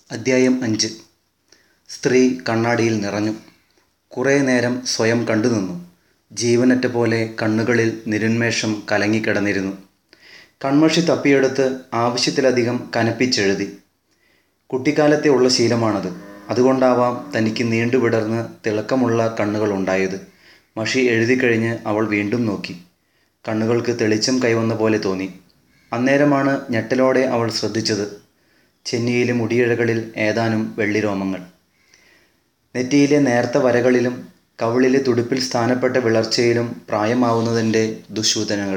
അദ്ധ്യായം അഞ്ച് സ്ത്രീ കണ്ണാടിയിൽ നിറഞ്ഞു കുറേ നേരം സ്വയം കണ്ടുനിന്നു ജീവനറ്റ പോലെ കണ്ണുകളിൽ നിരുന്മേഷം കലങ്ങിക്കിടന്നിരുന്നു കൺമഷി തപ്പിയെടുത്ത് ആവശ്യത്തിലധികം കനപ്പിച്ചെഴുതി കുട്ടിക്കാലത്തെ ഉള്ള ശീലമാണത് അതുകൊണ്ടാവാം തനിക്ക് നീണ്ടുവിടർന്ന് തിളക്കമുള്ള കണ്ണുകളുണ്ടായത് മഷി എഴുതിക്കഴിഞ്ഞ് അവൾ വീണ്ടും നോക്കി കണ്ണുകൾക്ക് തെളിച്ചം കൈവന്ന പോലെ തോന്നി അന്നേരമാണ് ഞെട്ടലോടെ അവൾ ശ്രദ്ധിച്ചത് ചെന്നിയിലെ മുടിയിഴകളിൽ ഏതാനും വെള്ളിരോമങ്ങൾ നെറ്റിയിലെ നേർത്ത വരകളിലും കവിളിലെ തുടുപ്പിൽ സ്ഥാനപ്പെട്ട വിളർച്ചയിലും പ്രായമാവുന്നതിൻ്റെ ദുശൂതനങ്ങൾ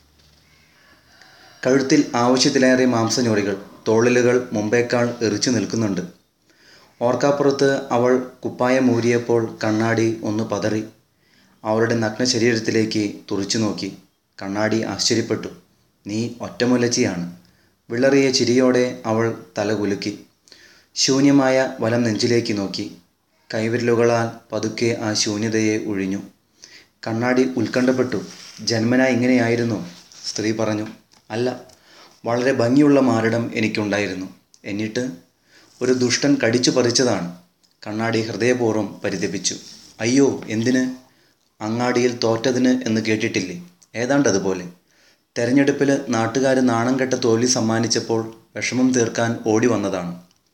കഴുത്തിൽ ആവശ്യത്തിലേറെ മാംസഞ്ഞൊറികൾ തോളിലുകൾ മുമ്പേക്കാൾ എറിച്ചു നിൽക്കുന്നുണ്ട് ഓർക്കാപ്പുറത്ത് അവൾ കുപ്പായം മൂരിയപ്പോൾ കണ്ണാടി ഒന്ന് പതറി അവളുടെ നഗ്ന ശരീരത്തിലേക്ക് തുറിച്ചു നോക്കി കണ്ണാടി ആശ്ചര്യപ്പെട്ടു നീ ഒറ്റമുലച്ചിയാണ് വിളറിയ ചിരിയോടെ അവൾ തല കുലുക്കി ശൂന്യമായ വലം നെഞ്ചിലേക്ക് നോക്കി കൈവിരലുകളാൽ പതുക്കെ ആ ശൂന്യതയെ ഒഴിഞ്ഞു കണ്ണാടി ഉത്കണ്ഠപ്പെട്ടു ജന്മന ഇങ്ങനെയായിരുന്നു സ്ത്രീ പറഞ്ഞു അല്ല വളരെ ഭംഗിയുള്ള മാരടം എനിക്കുണ്ടായിരുന്നു എന്നിട്ട് ഒരു ദുഷ്ടൻ കടിച്ചു പറിച്ചതാണ് കണ്ണാടി ഹൃദയപൂർവ്വം പരിതപിച്ചു അയ്യോ എന്തിന് അങ്ങാടിയിൽ തോറ്റതിന് എന്ന് കേട്ടിട്ടില്ലേ ഏതാണ്ട് അതുപോലെ തെരഞ്ഞെടുപ്പിൽ നാട്ടുകാർ നാണം കെട്ട തോൽവി സമ്മാനിച്ചപ്പോൾ വിഷമം തീർക്കാൻ ഓടി വന്നതാണ്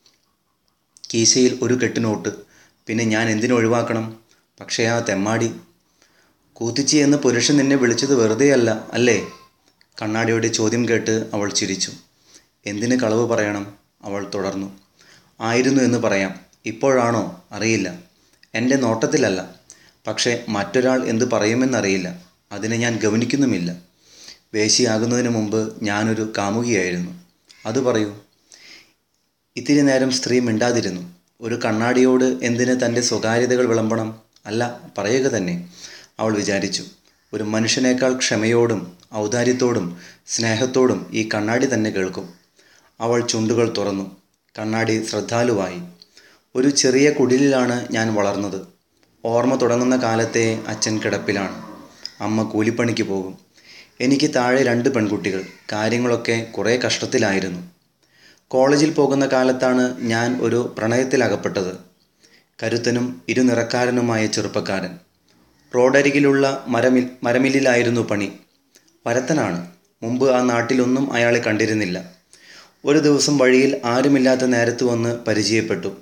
കീശയിൽ ഒരു കെട്ടുനോട്ട് പിന്നെ ഞാൻ എന്തിനു ഒഴിവാക്കണം പക്ഷേ ആ തെമ്മാടി കൂത്തിച്ചി എന്ന് പുരുഷൻ നിന്നെ വിളിച്ചത് വെറുതെയല്ല അല്ലേ കണ്ണാടിയുടെ ചോദ്യം കേട്ട് അവൾ ചിരിച്ചു എന്തിന് കളവ് പറയണം അവൾ തുടർന്നു ആയിരുന്നു എന്ന് പറയാം ഇപ്പോഴാണോ അറിയില്ല എൻ്റെ നോട്ടത്തിലല്ല പക്ഷേ മറ്റൊരാൾ എന്ത് പറയുമെന്നറിയില്ല അതിനെ ഞാൻ ഗവനിക്കുന്നുമില്ല വേശിയാകുന്നതിന് മുമ്പ് ഞാനൊരു കാമുകിയായിരുന്നു അത് പറയൂ ഇത്തിരി നേരം സ്ത്രീ മിണ്ടാതിരുന്നു ഒരു കണ്ണാടിയോട് എന്തിന് തൻ്റെ സ്വകാര്യതകൾ വിളമ്പണം അല്ല പറയുക തന്നെ അവൾ വിചാരിച്ചു ഒരു മനുഷ്യനേക്കാൾ ക്ഷമയോടും ഔദാര്യത്തോടും സ്നേഹത്തോടും ഈ കണ്ണാടി തന്നെ കേൾക്കും അവൾ ചുണ്ടുകൾ തുറന്നു കണ്ണാടി ശ്രദ്ധാലുവായി ഒരു ചെറിയ കുടിലിലാണ് ഞാൻ വളർന്നത് ഓർമ്മ തുടങ്ങുന്ന കാലത്തെ അച്ഛൻ കിടപ്പിലാണ് അമ്മ കൂലിപ്പണിക്ക് പോകും എനിക്ക് താഴെ രണ്ട് പെൺകുട്ടികൾ കാര്യങ്ങളൊക്കെ കുറേ കഷ്ടത്തിലായിരുന്നു കോളേജിൽ പോകുന്ന കാലത്താണ് ഞാൻ ഒരു പ്രണയത്തിലകപ്പെട്ടത് കരുത്തനും ഇരുനിറക്കാരനുമായ ചെറുപ്പക്കാരൻ റോഡരികിലുള്ള മരമിൽ മരമില്ലിലായിരുന്നു പണി വരത്തനാണ് മുമ്പ് ആ നാട്ടിലൊന്നും അയാളെ കണ്ടിരുന്നില്ല ഒരു ദിവസം വഴിയിൽ ആരുമില്ലാത്ത നേരത്ത് വന്ന് പരിചയപ്പെട്ടു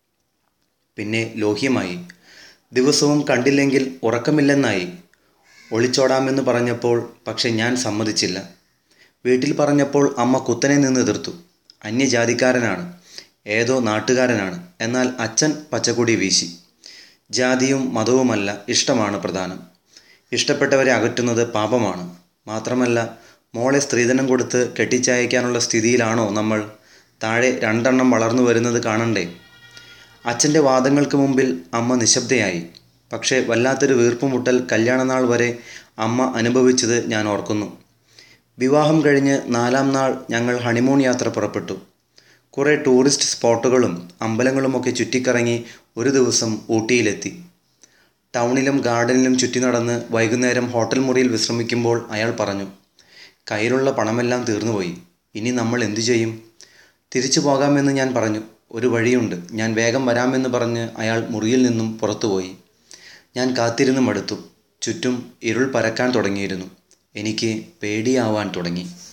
പിന്നെ ലോഹ്യമായി ദിവസവും കണ്ടില്ലെങ്കിൽ ഉറക്കമില്ലെന്നായി ഒളിച്ചോടാമെന്ന് പറഞ്ഞപ്പോൾ പക്ഷെ ഞാൻ സമ്മതിച്ചില്ല വീട്ടിൽ പറഞ്ഞപ്പോൾ അമ്മ കുത്തനെ നിന്ന് എതിർത്തു അന്യജാതിക്കാരനാണ് ഏതോ നാട്ടുകാരനാണ് എന്നാൽ അച്ഛൻ പച്ചക്കൊടി വീശി ജാതിയും മതവുമല്ല ഇഷ്ടമാണ് പ്രധാനം ഇഷ്ടപ്പെട്ടവരെ അകറ്റുന്നത് പാപമാണ് മാത്രമല്ല മോളെ സ്ത്രീധനം കൊടുത്ത് കെട്ടിച്ചയക്കാനുള്ള സ്ഥിതിയിലാണോ നമ്മൾ താഴെ രണ്ടെണ്ണം വളർന്നു വരുന്നത് കാണണ്ടേ അച്ഛൻ്റെ വാദങ്ങൾക്ക് മുമ്പിൽ അമ്മ നിശബ്ദയായി പക്ഷേ വല്ലാത്തൊരു വീർപ്പുമുട്ടൽ കല്യാണനാൾ വരെ അമ്മ അനുഭവിച്ചത് ഞാൻ ഓർക്കുന്നു വിവാഹം കഴിഞ്ഞ് നാലാം നാൾ ഞങ്ങൾ ഹണിമൂൺ യാത്ര പുറപ്പെട്ടു കുറേ ടൂറിസ്റ്റ് സ്പോട്ടുകളും അമ്പലങ്ങളുമൊക്കെ ചുറ്റിക്കറങ്ങി ഒരു ദിവസം ഊട്ടിയിലെത്തി ടൗണിലും ഗാർഡനിലും ചുറ്റി നടന്ന് വൈകുന്നേരം ഹോട്ടൽ മുറിയിൽ വിശ്രമിക്കുമ്പോൾ അയാൾ പറഞ്ഞു കയ്യിലുള്ള പണമെല്ലാം തീർന്നുപോയി ഇനി നമ്മൾ എന്തു ചെയ്യും തിരിച്ചു പോകാമെന്ന് ഞാൻ പറഞ്ഞു ഒരു വഴിയുണ്ട് ഞാൻ വേഗം വരാമെന്ന് പറഞ്ഞ് അയാൾ മുറിയിൽ നിന്നും പുറത്തുപോയി ഞാൻ കാത്തിരുന്ന് മടുത്തു ചുറ്റും ഇരുൾ പരക്കാൻ തുടങ്ങിയിരുന്നു എനിക്ക് പേടിയാവാൻ തുടങ്ങി